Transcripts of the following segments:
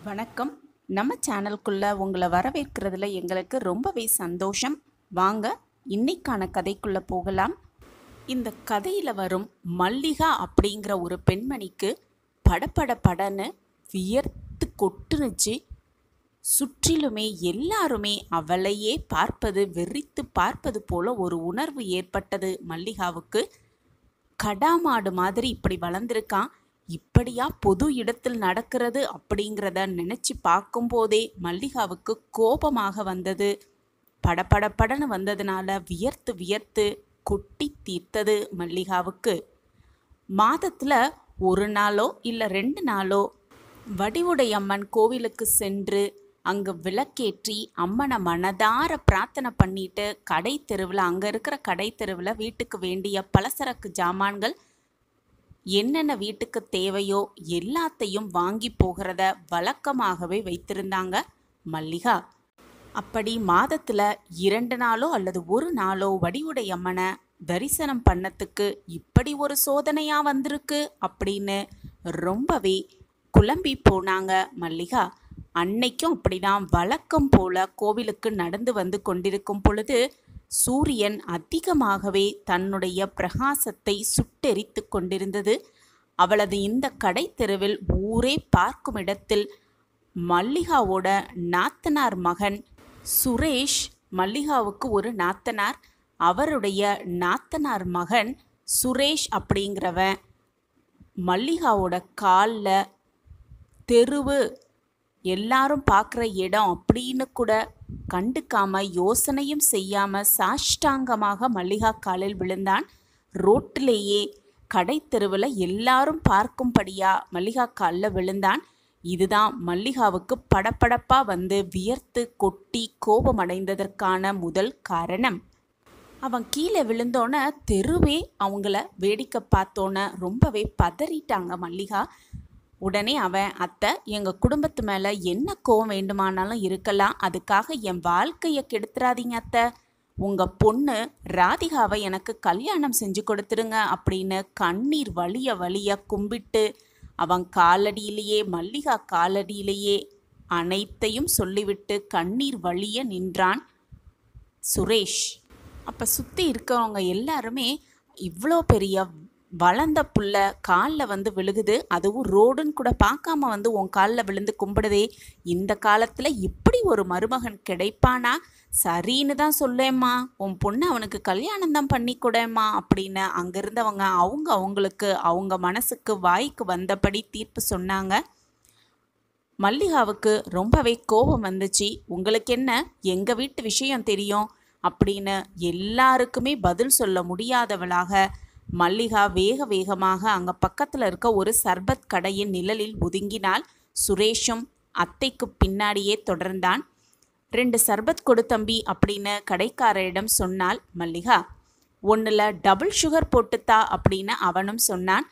வணக்கம் நம்ம சேனலுக்குள்ள உங்களை வரவேற்கிறதுல எங்களுக்கு ரொம்பவே சந்தோஷம் வாங்க இன்னைக்கான கதைக்குள்ள போகலாம் இந்த கதையில் வரும் மல்லிகா அப்படிங்கிற ஒரு பெண்மணிக்கு படபட படன்னு வியர்த்து கொட்டுனுச்சு சுற்றிலுமே எல்லாருமே அவளையே பார்ப்பது வெறித்து பார்ப்பது போல ஒரு உணர்வு ஏற்பட்டது மல்லிகாவுக்கு கடாமாடு மாதிரி இப்படி வளர்ந்துருக்கான் இப்படியா பொது இடத்தில் நடக்கிறது அப்படிங்கிறத நினச்சி பார்க்கும்போதே மல்லிகாவுக்கு கோபமாக வந்தது படபடபடன்னு வந்ததுனால வியர்த்து வியர்த்து கொட்டி தீர்த்தது மல்லிகாவுக்கு மாதத்தில் ஒரு நாளோ இல்லை ரெண்டு நாளோ வடிவுடையம்மன் கோவிலுக்கு சென்று அங்கே விளக்கேற்றி அம்மனை மனதார பிரார்த்தனை பண்ணிட்டு கடை தெருவில் அங்கே இருக்கிற கடை தெருவில் வீட்டுக்கு வேண்டிய பலசரக்கு ஜாமான்கள் என்னென்ன வீட்டுக்கு தேவையோ எல்லாத்தையும் வாங்கி போகிறத வழக்கமாகவே வைத்திருந்தாங்க மல்லிகா அப்படி மாதத்தில் இரண்டு நாளோ அல்லது ஒரு நாளோ வடிவுடையம்மனை தரிசனம் பண்ணத்துக்கு இப்படி ஒரு சோதனையா வந்திருக்கு அப்படின்னு ரொம்பவே குழம்பி போனாங்க மல்லிகா அன்னைக்கும் அப்படிதான் வழக்கம் போல கோவிலுக்கு நடந்து வந்து கொண்டிருக்கும் பொழுது சூரியன் அதிகமாகவே தன்னுடைய பிரகாசத்தை சுட்டெரித்து கொண்டிருந்தது அவளது இந்த கடை தெருவில் ஊரே பார்க்கும் இடத்தில் மல்லிகாவோட நாத்தனார் மகன் சுரேஷ் மல்லிகாவுக்கு ஒரு நாத்தனார் அவருடைய நாத்தனார் மகன் சுரேஷ் அப்படிங்கிறவன் மல்லிகாவோட காலில் தெருவு எல்லாரும் பார்க்குற இடம் அப்படின்னு கூட கண்டுக்காம யோசனையும் செய்யாம சாஷ்டாங்கமாக மல்லிகா காலில் விழுந்தான் ரோட்டிலேயே கடை தெருவில் எல்லாரும் பார்க்கும்படியா மல்லிகா காலில் விழுந்தான் இதுதான் மல்லிகாவுக்கு படபடப்பா வந்து வியர்த்து கொட்டி கோபமடைந்ததற்கான முதல் காரணம் அவன் கீழே விழுந்தோன்னே தெருவே அவங்கள வேடிக்கை பார்த்தோன்னே ரொம்பவே பதறிட்டாங்க மல்லிகா உடனே அவன் அத்தை எங்கள் குடும்பத்து மேலே என்ன கோவம் வேண்டுமானாலும் இருக்கலாம் அதுக்காக என் வாழ்க்கையை கெடுத்துறாதீங்க அத்தை உங்கள் பொண்ணு ராதிகாவை எனக்கு கல்யாணம் செஞ்சு கொடுத்துருங்க அப்படின்னு கண்ணீர் வலிய வலிய கும்பிட்டு அவன் காலடியிலேயே மல்லிகா காலடியிலேயே அனைத்தையும் சொல்லிவிட்டு கண்ணீர் வலிய நின்றான் சுரேஷ் அப்போ சுற்றி இருக்கவங்க எல்லாருமே இவ்வளோ பெரிய வளர்ந்த புள்ள காலில் வந்து விழுகுது அதுவும் ரோடுன்னு கூட பார்க்காம வந்து உன் காலில் விழுந்து கும்பிடுதே இந்த காலத்தில் இப்படி ஒரு மருமகன் கிடைப்பானா சரின்னு தான் சொல்லேம்மா உன் பொண்ணு அவனுக்கு கல்யாணம் தான் பண்ணி கொடும்மா அப்படின்னு அங்கே இருந்தவங்க அவங்க அவங்களுக்கு அவங்க மனசுக்கு வாய்க்கு வந்தபடி தீர்ப்பு சொன்னாங்க மல்லிகாவுக்கு ரொம்பவே கோபம் வந்துச்சு உங்களுக்கு என்ன எங்கள் வீட்டு விஷயம் தெரியும் அப்படின்னு எல்லாருக்குமே பதில் சொல்ல முடியாதவளாக மல்லிகா வேக வேகமாக அங்கே பக்கத்தில் இருக்க ஒரு சர்பத் கடையின் நிழலில் ஒதுங்கினாள் சுரேஷும் அத்தைக்கு பின்னாடியே தொடர்ந்தான் ரெண்டு சர்பத் கொடு தம்பி அப்படின்னு கடைக்காரரிடம் சொன்னாள் மல்லிகா ஒன்றில் டபுள் சுகர் போட்டுத்தா அப்படின்னு அவனும் சொன்னான்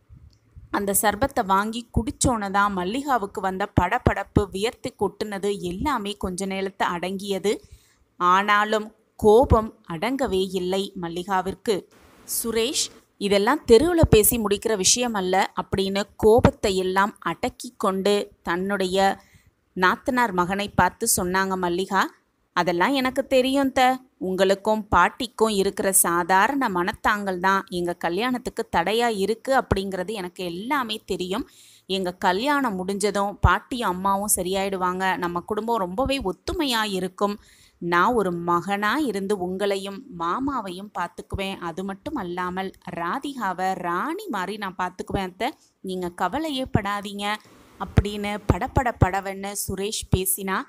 அந்த சர்பத்தை வாங்கி குடிச்சோன்னு தான் மல்லிகாவுக்கு வந்த படபடப்பு வியர்த்து கொட்டுனது எல்லாமே கொஞ்ச நேரத்தை அடங்கியது ஆனாலும் கோபம் அடங்கவே இல்லை மல்லிகாவிற்கு சுரேஷ் இதெல்லாம் தெருவில் பேசி முடிக்கிற விஷயம் அல்ல அப்படின்னு கோபத்தை எல்லாம் அடக்கி கொண்டு தன்னுடைய நாத்தனார் மகனை பார்த்து சொன்னாங்க மல்லிகா அதெல்லாம் எனக்கு தெரியும் த உங்களுக்கும் பாட்டிக்கும் இருக்கிற சாதாரண மனத்தாங்கல் தான் எங்கள் கல்யாணத்துக்கு தடையாக இருக்குது அப்படிங்கிறது எனக்கு எல்லாமே தெரியும் எங்கள் கல்யாணம் முடிஞ்சதும் பாட்டியும் அம்மாவும் சரியாயிடுவாங்க நம்ம குடும்பம் ரொம்பவே ஒத்துமையாக இருக்கும் நான் ஒரு மகனாக இருந்து உங்களையும் மாமாவையும் பார்த்துக்குவேன் அது மட்டும் அல்லாமல் ராதிகாவை ராணி மாதிரி நான் பார்த்துக்குவேன் அத்தை நீங்கள் கவலையே படாதீங்க அப்படின்னு படப்பட படவன்னு சுரேஷ் பேசினா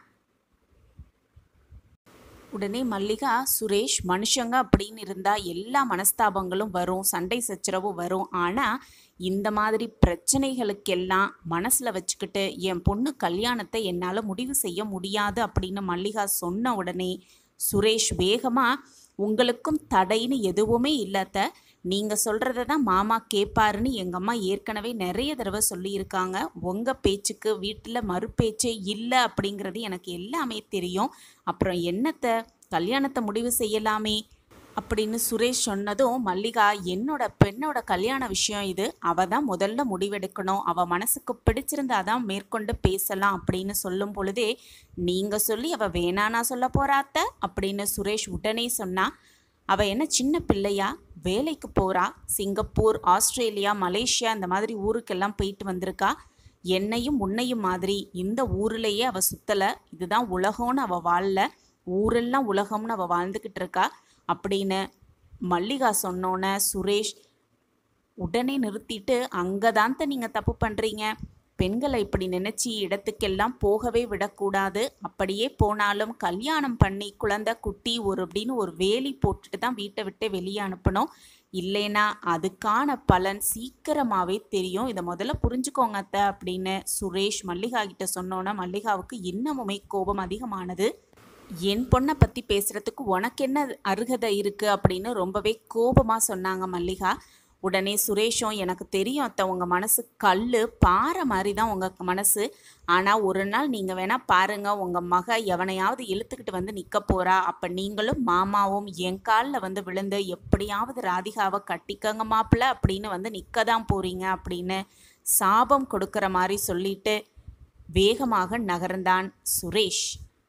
உடனே மல்லிகா சுரேஷ் மனுஷங்க அப்படின்னு இருந்தால் எல்லா மனஸ்தாபங்களும் வரும் சண்டை சச்சரவும் வரும் ஆனால் இந்த மாதிரி பிரச்சனைகளுக்கெல்லாம் மனசில் வச்சுக்கிட்டு என் பொண்ணு கல்யாணத்தை என்னால் முடிவு செய்ய முடியாது அப்படின்னு மல்லிகா சொன்ன உடனே சுரேஷ் வேகமாக உங்களுக்கும் தடைன்னு எதுவுமே இல்லாத நீங்கள் சொல்கிறத தான் மாமா கேட்பாருன்னு எங்கள் அம்மா ஏற்கனவே நிறைய தடவை சொல்லியிருக்காங்க உங்கள் பேச்சுக்கு வீட்டில் மறுபேச்சே இல்லை அப்படிங்கிறது எனக்கு எல்லாமே தெரியும் அப்புறம் என்னத்தை கல்யாணத்தை முடிவு செய்யலாமே அப்படின்னு சுரேஷ் சொன்னதும் மல்லிகா என்னோட பெண்ணோட கல்யாண விஷயம் இது அவ தான் முதல்ல முடிவெடுக்கணும் அவ மனசுக்கு பிடிச்சிருந்தா தான் மேற்கொண்டு பேசலாம் அப்படின்னு சொல்லும் பொழுதே நீங்க சொல்லி அவ வேணானா சொல்ல போறாத்த அப்படின்னு சுரேஷ் உடனே சொன்னா அவ என்ன சின்ன பிள்ளையா வேலைக்கு போறா சிங்கப்பூர் ஆஸ்திரேலியா மலேசியா இந்த மாதிரி ஊருக்கெல்லாம் போயிட்டு வந்திருக்கா என்னையும் உன்னையும் மாதிரி இந்த ஊர்லயே அவ சுத்தல இதுதான் உலகம்னு அவ வாழல ஊரெல்லாம் உலகம்னு அவ வாழ்ந்துக்கிட்டு இருக்கா அப்படின்னு மல்லிகா சொன்னோன்னே சுரேஷ் உடனே நிறுத்திட்டு அங்கே தான்த்த நீங்கள் தப்பு பண்ணுறீங்க பெண்களை இப்படி நினச்சி இடத்துக்கெல்லாம் போகவே விடக்கூடாது அப்படியே போனாலும் கல்யாணம் பண்ணி குழந்தை குட்டி ஒரு அப்படின்னு ஒரு வேலி போட்டுட்டு தான் வீட்டை விட்டு வெளியே அனுப்பணும் இல்லைனா அதுக்கான பலன் சீக்கிரமாகவே தெரியும் இதை முதல்ல புரிஞ்சுக்கோங்க அத்தை அப்படின்னு சுரேஷ் மல்லிகா கிட்ட சொன்னோன்னே மல்லிகாவுக்கு இன்னமுமே கோபம் அதிகமானது என் பொண்ணை பற்றி பேசுகிறதுக்கு உனக்கு என்ன அருகதை இருக்குது அப்படின்னு ரொம்பவே கோபமாக சொன்னாங்க மல்லிகா உடனே சுரேஷும் எனக்கு தெரியும் அத்தை உங்கள் மனசு கல் பாறை மாதிரி தான் உங்கள் மனசு ஆனால் ஒரு நாள் நீங்கள் வேணால் பாருங்கள் உங்கள் மக எவனையாவது இழுத்துக்கிட்டு வந்து நிற்க போகிறா அப்போ நீங்களும் மாமாவும் என் காலில் வந்து விழுந்து எப்படியாவது ராதிகாவை கட்டிக்கங்க மாப்பிள்ள அப்படின்னு வந்து நிற்க தான் போகிறீங்க அப்படின்னு சாபம் கொடுக்குற மாதிரி சொல்லிட்டு வேகமாக நகர்ந்தான் சுரேஷ்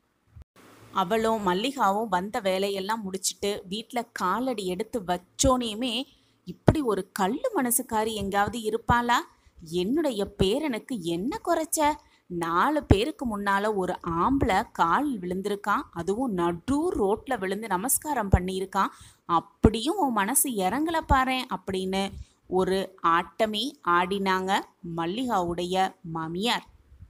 அவளும் மல்லிகாவும் வந்த வேலையெல்லாம் முடிச்சிட்டு வீட்டில் காலடி எடுத்து வச்சோனையுமே இப்படி ஒரு கல்லு மனசுக்காரி எங்காவது இருப்பாளா என்னுடைய பேரனுக்கு என்ன குறைச்ச நாலு பேருக்கு முன்னால ஒரு ஆம்பளை கால் விழுந்திருக்கான் அதுவும் நடு ரோட்ல விழுந்து நமஸ்காரம் பண்ணியிருக்கான் அப்படியும் உன் மனசு இறங்கல பாரேன் அப்படின்னு ஒரு ஆட்டமே ஆடினாங்க மல்லிகாவுடைய மாமியார்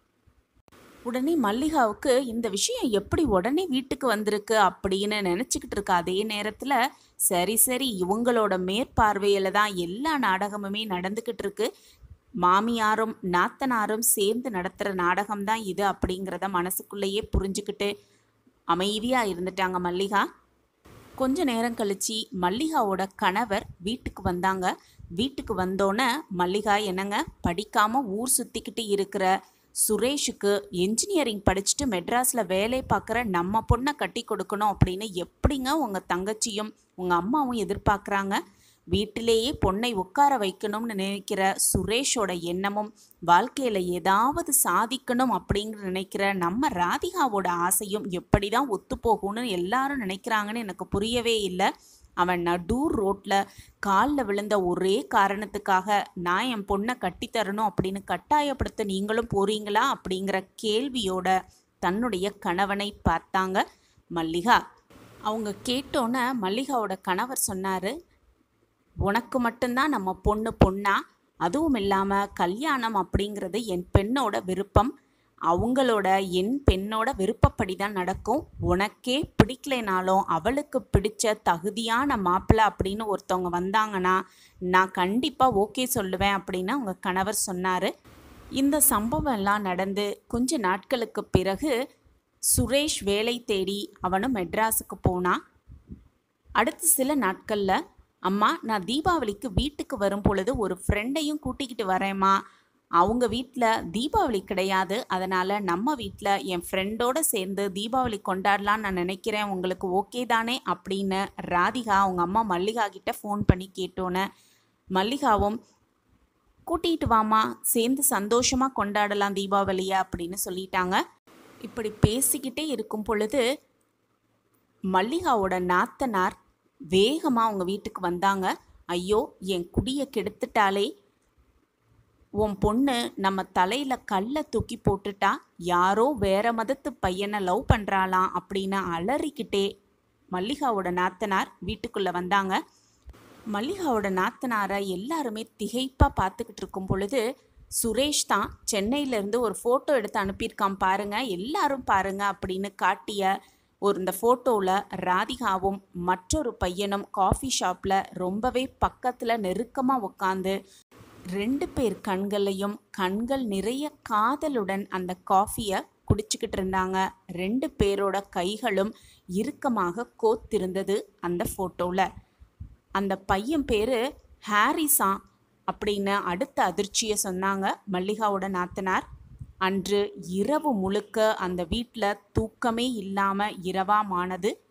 உடனே மல்லிகாவுக்கு இந்த விஷயம் எப்படி உடனே வீட்டுக்கு வந்திருக்கு அப்படின்னு நினச்சிக்கிட்டு இருக்க அதே நேரத்தில் சரி சரி இவங்களோட மேற்பார்வையில் தான் எல்லா நாடகமுமே நடந்துக்கிட்டு இருக்கு மாமியாரும் நாத்தனாரும் சேர்ந்து நடத்துகிற நாடகம் தான் இது அப்படிங்கிறத மனசுக்குள்ளேயே புரிஞ்சுக்கிட்டு அமைதியாக இருந்துட்டாங்க மல்லிகா கொஞ்ச நேரம் கழிச்சு மல்லிகாவோட கணவர் வீட்டுக்கு வந்தாங்க வீட்டுக்கு வந்தோன்னே மல்லிகா என்னங்க படிக்காம ஊர் சுத்திக்கிட்டு இருக்கிற சுரேஷுக்கு என்ஜினியரிங் படிச்சுட்டு மெட்ராஸில் வேலை பார்க்குற நம்ம பொண்ணை கட்டி கொடுக்கணும் அப்படின்னு எப்படிங்க உங்கள் தங்கச்சியும் உங்கள் அம்மாவும் எதிர்பார்க்குறாங்க வீட்டிலேயே பொண்ணை உட்கார வைக்கணும்னு நினைக்கிற சுரேஷோட எண்ணமும் வாழ்க்கையில் ஏதாவது சாதிக்கணும் அப்படிங்கிற நினைக்கிற நம்ம ராதிகாவோட ஆசையும் எப்படி தான் ஒத்துப்போகும்னு எல்லாரும் நினைக்கிறாங்கன்னு எனக்கு புரியவே இல்லை அவன் நடூர் ரோட்டில் காலில் விழுந்த ஒரே காரணத்துக்காக நான் என் பொண்ணை கட்டித்தரணும் அப்படின்னு கட்டாயப்படுத்த நீங்களும் போறீங்களா அப்படிங்கிற கேள்வியோட தன்னுடைய கணவனை பார்த்தாங்க மல்லிகா அவங்க கேட்டோன்னே மல்லிகாவோட கணவர் சொன்னார் உனக்கு மட்டும்தான் நம்ம பொண்ணு பொண்ணா அதுவும் இல்லாமல் கல்யாணம் அப்படிங்கிறது என் பெண்ணோட விருப்பம் அவங்களோட என் பெண்ணோட விருப்பப்படி தான் நடக்கும் உனக்கே பிடிக்கலைனாலும் அவளுக்கு பிடிச்ச தகுதியான மாப்பிள்ளை அப்படின்னு ஒருத்தவங்க வந்தாங்கன்னா நான் கண்டிப்பாக ஓகே சொல்லுவேன் அப்படின்னு அவங்க கணவர் சொன்னார் இந்த சம்பவம் எல்லாம் நடந்து கொஞ்ச நாட்களுக்கு பிறகு சுரேஷ் வேலை தேடி அவனும் மெட்ராஸுக்கு போனான் அடுத்த சில நாட்களில் அம்மா நான் தீபாவளிக்கு வீட்டுக்கு வரும் பொழுது ஒரு ஃப்ரெண்டையும் கூட்டிக்கிட்டு வரேம்மா அவங்க வீட்டில் தீபாவளி கிடையாது அதனால் நம்ம வீட்டில் என் ஃப்ரெண்டோட சேர்ந்து தீபாவளி கொண்டாடலான்னு நான் நினைக்கிறேன் உங்களுக்கு ஓகே தானே அப்படின்னு ராதிகா அவங்க அம்மா மல்லிகா கிட்ட ஃபோன் பண்ணி கேட்டோன்னே மல்லிகாவும் கூட்டிகிட்டு வாமா சேர்ந்து சந்தோஷமாக கொண்டாடலாம் தீபாவளியை அப்படின்னு சொல்லிட்டாங்க இப்படி பேசிக்கிட்டே இருக்கும் பொழுது மல்லிகாவோட நாத்தனார் வேகமாக அவங்க வீட்டுக்கு வந்தாங்க ஐயோ என் குடியை கெடுத்துட்டாலே உன் பொண்ணு நம்ம தலையில் கல்லை தூக்கி போட்டுட்டா யாரோ வேற மதத்து பையனை லவ் பண்ணுறாளாம் அப்படின்னு அலறிக்கிட்டே மல்லிகாவோட நாத்தனார் வீட்டுக்குள்ளே வந்தாங்க மல்லிகாவோட நாத்தனாரை எல்லாருமே திகைப்பாக பார்த்துக்கிட்டு இருக்கும் பொழுது சுரேஷ் தான் சென்னையிலேருந்து ஒரு ஃபோட்டோ எடுத்து அனுப்பியிருக்கான் பாருங்க எல்லாரும் பாருங்க அப்படின்னு காட்டிய ஒரு இந்த ஃபோட்டோவில் ராதிகாவும் மற்றொரு பையனும் காஃபி ஷாப்பில் ரொம்பவே பக்கத்தில் நெருக்கமாக உட்காந்து ரெண்டு பேர் கண்களையும் கண்கள் நிறைய காதலுடன் அந்த காஃபியை குடிச்சுக்கிட்டு இருந்தாங்க ரெண்டு பேரோட கைகளும் இறுக்கமாக கோத்திருந்தது அந்த ஃபோட்டோவில் அந்த பையன் பேர் ஹாரிஸா அப்படின்னு அடுத்த அதிர்ச்சியை சொன்னாங்க மல்லிகாவோட நாத்தனார் அன்று இரவு முழுக்க அந்த வீட்டில் தூக்கமே இல்லாமல் இரவாமானது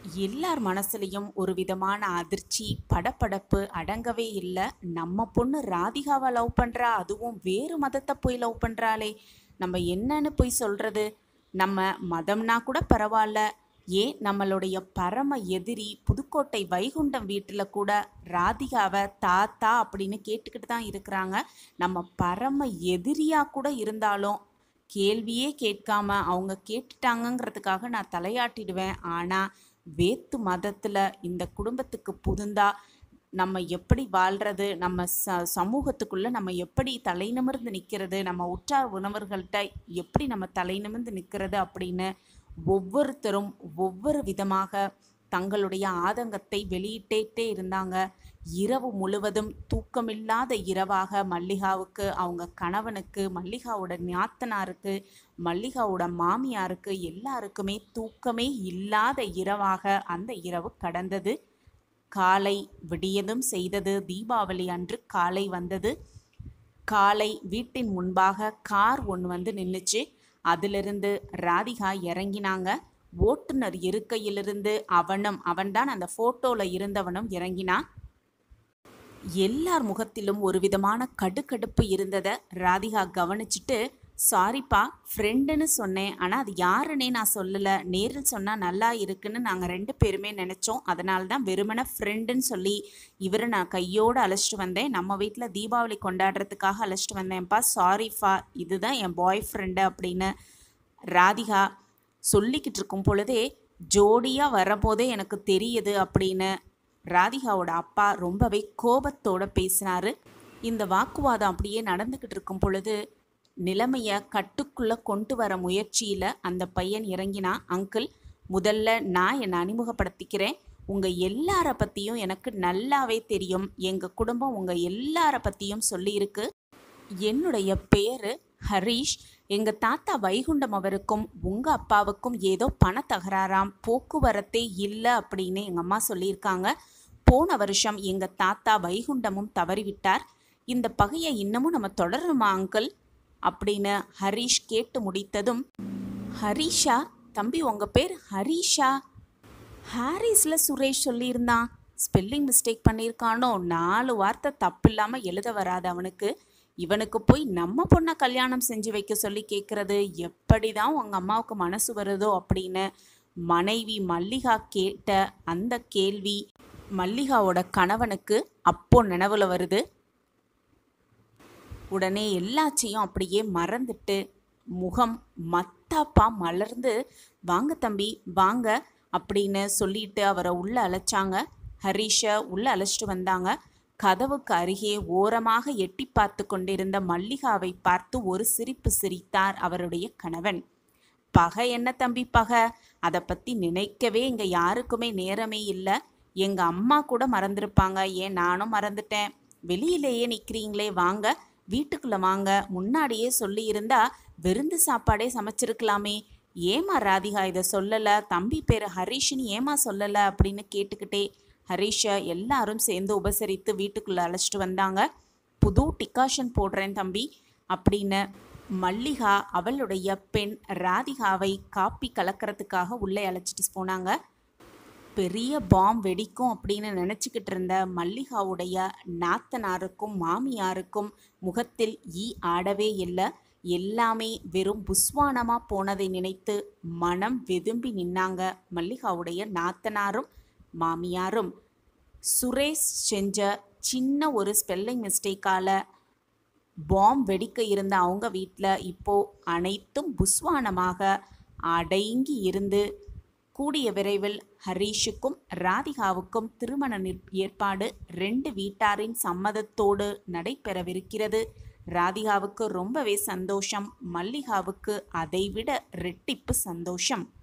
எல்லார் மனசுலையும் ஒரு விதமான அதிர்ச்சி படபடப்பு அடங்கவே இல்லை நம்ம பொண்ணு ராதிகாவை லவ் பண்ணுறா அதுவும் வேறு மதத்தை போய் லவ் பண்ணுறாளே நம்ம என்னன்னு போய் சொல்கிறது நம்ம மதம்னா கூட பரவாயில்ல ஏன் நம்மளுடைய பரம எதிரி புதுக்கோட்டை வைகுண்டம் வீட்டில் கூட ராதிகாவை தாத்தா அப்படின்னு கேட்டுக்கிட்டு தான் இருக்கிறாங்க நம்ம பரம எதிரியாக கூட இருந்தாலும் கேள்வியே கேட்காம அவங்க கேட்டுட்டாங்கங்கிறதுக்காக நான் தலையாட்டிடுவேன் ஆனால் வேத்து மதத்தில் இந்த குடும்பத்துக்கு புகுந்தா நம்ம எப்படி வாழ்கிறது நம்ம ச சமூகத்துக்குள்ளே நம்ம எப்படி தலை நிமிர்ந்து நிற்கிறது நம்ம உற்றார் உணவர்கள்ட்ட எப்படி நம்ம தலை நிமிர்ந்து நிற்கிறது அப்படின்னு ஒவ்வொருத்தரும் ஒவ்வொரு விதமாக தங்களுடைய ஆதங்கத்தை வெளியிட்டே இருந்தாங்க இரவு முழுவதும் தூக்கமில்லாத இரவாக மல்லிகாவுக்கு அவங்க கணவனுக்கு மல்லிகாவோட ஞாத்தனாருக்கு மல்லிகாவோட மாமியாருக்கு எல்லாருக்குமே தூக்கமே இல்லாத இரவாக அந்த இரவு கடந்தது காலை விடியதும் செய்தது தீபாவளி அன்று காலை வந்தது காலை வீட்டின் முன்பாக கார் ஒன்று வந்து நின்றுச்சு அதிலிருந்து ராதிகா இறங்கினாங்க ஓட்டுநர் இருக்கையிலிருந்து அவனும் அவன்தான் அந்த ஃபோட்டோவில் இருந்தவனும் இறங்கினான் எல்லார் முகத்திலும் ஒரு விதமான கடுக்கடுப்பு இருந்ததை ராதிகா கவனிச்சுட்டு சாரிப்பா ஃப்ரெண்டுன்னு சொன்னேன் ஆனால் அது யாருன்னே நான் சொல்லலை நேரில் சொன்னால் நல்லா இருக்குன்னு நாங்கள் ரெண்டு பேருமே நினச்சோம் அதனால தான் வெறுமனே ஃப்ரெண்டுன்னு சொல்லி இவரை நான் கையோடு அழைச்சிட்டு வந்தேன் நம்ம வீட்டில் தீபாவளி கொண்டாடுறதுக்காக அழைச்சிட்டு வந்தேன்ப்பா சாரிப்பா இதுதான் என் பாய் ஃப்ரெண்டு அப்படின்னு ராதிகா சொல்லிக்கிட்டு இருக்கும் பொழுதே ஜோடியாக வரபோதே எனக்கு தெரியுது அப்படின்னு ராதிகாவோட அப்பா ரொம்பவே கோபத்தோட பேசினாரு இந்த வாக்குவாதம் அப்படியே நடந்துக்கிட்டு இருக்கும் பொழுது நிலைமையை கட்டுக்குள்ளே கொண்டு வர முயற்சியில் அந்த பையன் இறங்கினா அங்கிள் முதல்ல நான் என்னை அறிமுகப்படுத்திக்கிறேன் உங்கள் எல்லார பற்றியும் எனக்கு நல்லாவே தெரியும் எங்கள் குடும்பம் உங்கள் எல்லார பற்றியும் சொல்லியிருக்கு என்னுடைய பேர் ஹரீஷ் எங்கள் தாத்தா வைகுண்டம் அவருக்கும் உங்கள் அப்பாவுக்கும் ஏதோ பண தகராறாம் போக்குவரத்தே இல்லை அப்படின்னு எங்கள் அம்மா சொல்லியிருக்காங்க போன வருஷம் எங்கள் தாத்தா வைகுண்டமும் தவறிவிட்டார் இந்த பகையை இன்னமும் நம்ம தொடரணுமா அங்கிள் அப்படின்னு ஹரீஷ் கேட்டு முடித்ததும் ஹரீஷா தம்பி உங்கள் பேர் ஹரீஷா ஹாரிஸில் சுரேஷ் சொல்லியிருந்தான் ஸ்பெல்லிங் மிஸ்டேக் பண்ணியிருக்கானோ நாலு வார்த்தை தப்பு இல்லாமல் எழுத வராது அவனுக்கு இவனுக்கு போய் நம்ம பொண்ணை கல்யாணம் செஞ்சு வைக்க சொல்லி கேட்குறது எப்படி தான் உங்கள் அம்மாவுக்கு மனசு வருதோ அப்படின்னு மனைவி மல்லிகா கேட்ட அந்த கேள்வி மல்லிகாவோட கணவனுக்கு அப்போ நினைவில் வருது உடனே எல்லாத்தையும் அப்படியே மறந்துட்டு முகம் மத்தாப்பா மலர்ந்து வாங்க தம்பி வாங்க அப்படின்னு சொல்லிட்டு அவரை உள்ள அழைச்சாங்க ஹரீஷை உள்ள அழைச்சிட்டு வந்தாங்க கதவுக்கு அருகே ஓரமாக எட்டி பார்த்து கொண்டிருந்த மல்லிகாவை பார்த்து ஒரு சிரிப்பு சிரித்தார் அவருடைய கணவன் பகை என்ன தம்பி பகை அதை பற்றி நினைக்கவே இங்கே யாருக்குமே நேரமே இல்லை எங்கள் அம்மா கூட மறந்துருப்பாங்க ஏன் நானும் மறந்துட்டேன் வெளியிலேயே நிற்கிறீங்களே வாங்க வீட்டுக்குள்ளே வாங்க முன்னாடியே சொல்லியிருந்தா விருந்து சாப்பாடே சமைச்சிருக்கலாமே ஏமா ராதிகா இதை சொல்லலை தம்பி பேர் ஹரீஷ்னு ஏமா சொல்லலை அப்படின்னு கேட்டுக்கிட்டே ஹரீஷை எல்லாரும் சேர்ந்து உபசரித்து வீட்டுக்குள்ளே அழைச்சிட்டு வந்தாங்க புது டிகாஷன் போடுறேன் தம்பி அப்படின்னு மல்லிகா அவளுடைய பெண் ராதிகாவை காப்பி கலக்கிறதுக்காக உள்ளே அழைச்சிட்டு போனாங்க பெரிய பாம் வெடிக்கும் அப்படின்னு நினச்சிக்கிட்டு இருந்த மல்லிகாவுடைய நாத்தனாருக்கும் மாமியாருக்கும் முகத்தில் ஈ ஆடவே இல்லை எல்லாமே வெறும் புஸ்வானமாக போனதை நினைத்து மனம் வெதும்பி நின்னாங்க மல்லிகாவுடைய நாத்தனாரும் மாமியாரும் சுரேஷ் செஞ்ச சின்ன ஒரு ஸ்பெல்லிங் மிஸ்டேக்கால் பாம் வெடிக்க இருந்த அவங்க வீட்டில் இப்போது அனைத்தும் புஸ்வானமாக அடங்கி இருந்து கூடிய விரைவில் ஹரீஷுக்கும் ராதிகாவுக்கும் திருமண நிற்- ஏற்பாடு ரெண்டு வீட்டாரின் சம்மதத்தோடு நடைபெறவிருக்கிறது ராதிகாவுக்கு ரொம்பவே சந்தோஷம் மல்லிகாவுக்கு அதைவிட ரெட்டிப்பு சந்தோஷம்